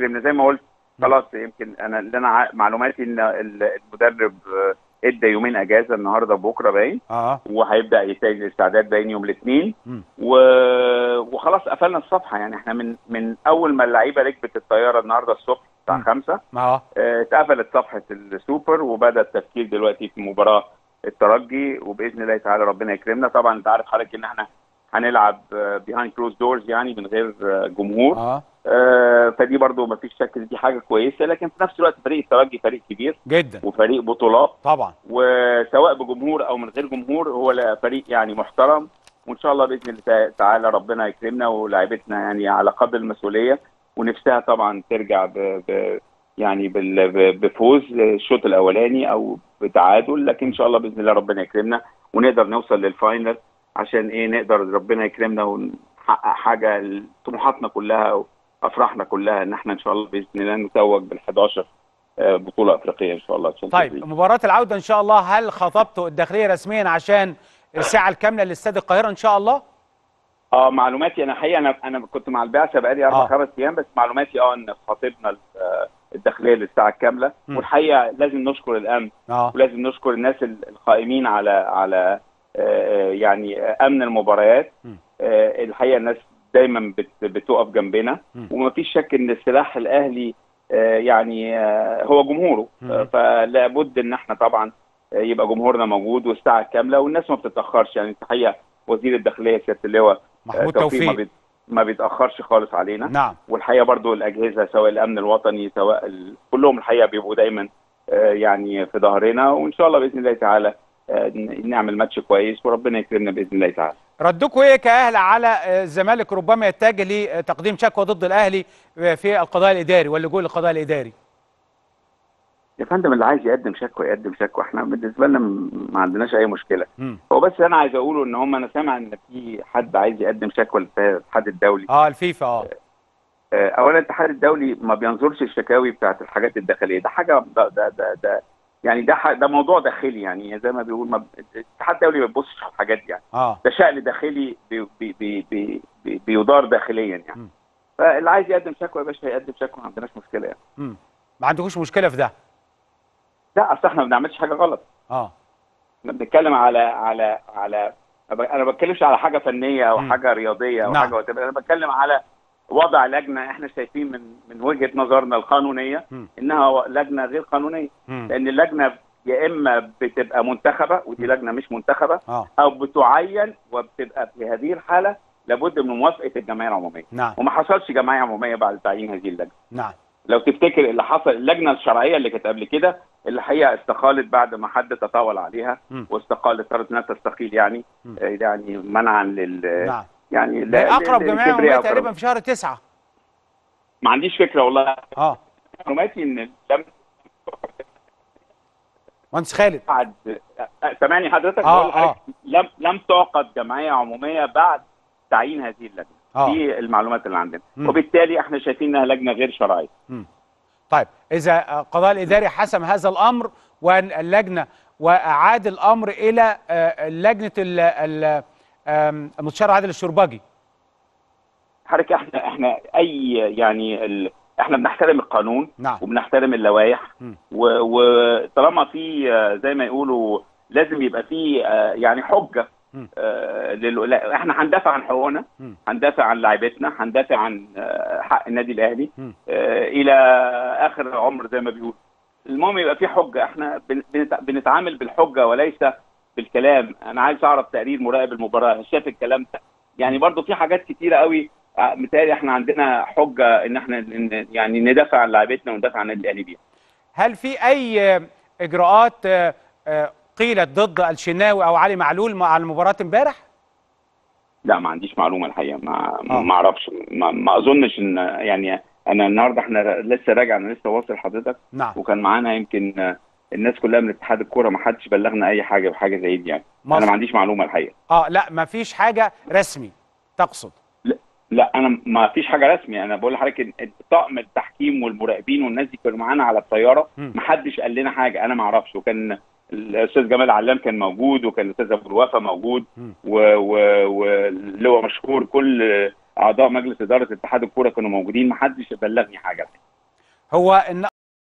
يكرمنا زي ما قلت خلاص يمكن انا اللي انا ع- معلوماتي ان ال- المدرب آه، ادى يومين اجازه النهارده بكره باين اه وهيبدا يتجه الاستعداد باين يوم الاثنين مم. و... وخلاص قفلنا الصفحه يعني احنا من من اول ما اللعيبه ركبت الطياره النهارده الصبح الساعه مم. 5 اه آه، اتقفلت صفحه السوبر وبدا التفكير دلوقتي في مباراه الترجي وباذن الله تعالى ربنا يكرمنا طبعا انت عارف حضرتك ان احنا هنلعب بيهايند كلوز دورز يعني من غير آه، جمهور اه آه، فدي برضو ما فيش شك دي حاجه كويسه لكن في نفس الوقت فريق الترجي فريق كبير جدا وفريق بطولات طبعا وسواء بجمهور او من غير جمهور هو لا- فريق يعني محترم وان شاء الله باذن الله تعالى ربنا يكرمنا ولاعيبتنا يعني على قدر المسؤوليه ونفسها طبعا ترجع ب, ب يعني بال- ب- بفوز الشوط الاولاني او بتعادل لكن ان شاء الله باذن الله ربنا يكرمنا ونقدر نوصل للفاينل عشان ايه نقدر ربنا يكرمنا ونحقق حاجه طموحاتنا كلها وافراحنا كلها ان احنا ان شاء الله باذن الله نتوج بال11 بطوله افريقيه ان شاء الله Champions طيب League. مباراة العودة إن شاء الله هل خطبتوا الداخلية رسميا عشان الساعة الكاملة لاستاد القاهرة إن شاء الله؟ اه معلوماتي انا حقيقه انا انا كنت مع البعثه بقالي اربع آه. خمس ايام بس معلوماتي اه ان خاطبنا ال- آه، الداخليه للساعه الكامله مم. والحقيقه لازم نشكر الامن اه ولازم نشكر الناس ال- القائمين على على آه، يعني آه، امن المباريات مم. آه، الحقيقه الناس دايما بت- بتقف جنبنا مم. ومفيش شك ان السلاح الاهلي آه، يعني آه، هو جمهوره مم. آه، فلا بد ان احنا طبعا آه، يبقى جمهورنا موجود والساعه الكامله والناس ما بتتاخرش يعني الحقيقه وزير الداخليه سياده اللواء محمود آه، توفيق ما, توفيق بيت ما بيتاخرش خالص علينا نعم والحقيقه برضو الاجهزه سواء الامن الوطني سواء ال... كلهم الحقيقه بيبقوا دايما آه، يعني في ظهرنا وان شاء الله باذن الله تعالى آه، ن- نعمل ماتش كويس وربنا يكرمنا باذن الله تعالى ردكم إيه كأهل على آه، الزمالك ربما يتجه لتقديم شكوى ضد الأهلي آه، في القضاء الإداري واللجوء للقضاء الإداري؟ يا فندم اللي عايز يقدم شكوى يقدم شكوى احنا بالنسبه لنا م- ما عندناش اي مشكله مم. هو بس انا عايز اقوله ان هم انا سامع ان في حد عايز يقدم شكوى للاتحاد الدولي اه الفيفا اه آه، اولا الاتحاد الدولي ما بينظرش الشكاوي بتاعت الحاجات الداخليه ده حاجه ده ده ده, ده يعني ده ح- ده موضوع داخلي يعني زي ما بيقول ما ب- الاتحاد الدولي ما بيبصش على الحاجات دي يعني اه ده شأن داخلي بي بي بي بي بي بيدار داخليا يعني مم. فاللي عايز يقدم شكوى يا باشا يقدم شكوى ما عندناش مشكله يعني مم. ما عندكوش مشكلة في ده لا اصل احنا ما بنعملش حاجه غلط اه احنا بنتكلم على على على انا ما بتكلمش على حاجه فنيه او مم. حاجه رياضيه او نعم. حاجه وتبقى. انا بتكلم على وضع لجنه احنا شايفين من من وجهه نظرنا القانونيه مم. انها لجنه غير قانونيه مم. لان اللجنه يا اما بتبقى منتخبه ودي لجنه مش منتخبه اه او بتعين وبتبقى في هذه الحاله لابد من موافقه الجمعيه العموميه نعم وما حصلش جمعيه عموميه بعد تعيين هذه اللجنه نعم لو تفتكر اللي حصل اللجنه الشرعيه اللي كانت قبل كده اللي الحقيقه استقالت بعد ما حد تطاول عليها مم. واستقالت اضطرت انها تستقيل يعني مم. آه، يعني منعا لل نعم يعني ده لا- أقرب ل- جمعية للكبرياء عمومية أو تقريبا في شهر تسعة ما عنديش فكره والله اه معلوماتي ان لم مهندس خالد بعد آه، سامعني حضرتك آه، بقول لحضرتك لم لم تعقد جمعيه عموميه بعد تعيين هذه اللجنه اه دي المعلومات اللي عندنا مم. وبالتالي احنا شايفين انها لجنه غير شرعيه مم. طيب إذا القضاء الإداري حسم هذا الأمر واللجنة وأعاد الأمر إلى آه، لجنة ال- ال- آم، المستشار عادل الشربجي حضرتك احنا احنا اي يعني ال... احنا بنحترم القانون نعم وبنحترم اللوائح مم. و- وطالما في آه، زي ما يقولوا لازم يبقى في آه، يعني حجه مم. آه، لل... لا، احنا هندافع عن حقوقنا مم. هندافع عن لاعبتنا هندافع عن آه، حق النادي الاهلي مم. آه، الى اخر عمر زي ما بيقول المهم يبقى في حجه احنا بن- بنت- بنتعامل بالحجه وليس بالكلام انا عايز اعرف تقرير مراقب المباراه شاف الكلام ده يعني برضو في حاجات كتيره قوي آه، متهيألي احنا عندنا حجه ان احنا ن- يعني ندافع عن لاعبتنا وندافع عن النادي الاهلي بيها هل في أي آه، إجراءات آه، آه، قيلت ضد الشناوي أو علي معلول مع المباراة امبارح؟ لا ما عنديش معلومه الحقيقه ما آه. ما اعرفش ما, ما اظنش ان يعني انا النهارده احنا لسه راجع انا لسه واصل حضرتك نعم وكان معانا يمكن آه، الناس كلها من اتحاد الكوره ما حدش بلغنا اي حاجه بحاجه زي دي يعني انا مصر. ما عنديش معلومه الحقيقه اه لا ما فيش حاجة رسمي تقصد لا انا ما فيش حاجه رسمي انا بقول لحضرتك إن طاقم التحكيم والمراقبين والناس دي كانوا معانا على الطياره مم. ما حدش قال لنا حاجه انا ما اعرفش وكان الاستاذ جمال علام كان موجود وكان الاستاذ ابو الوفا موجود مم. و- و- واللواء مشهور كل اعضاء مجلس اداره اتحاد الكوره كانوا موجودين ما حدش بلغني حاجه هو ان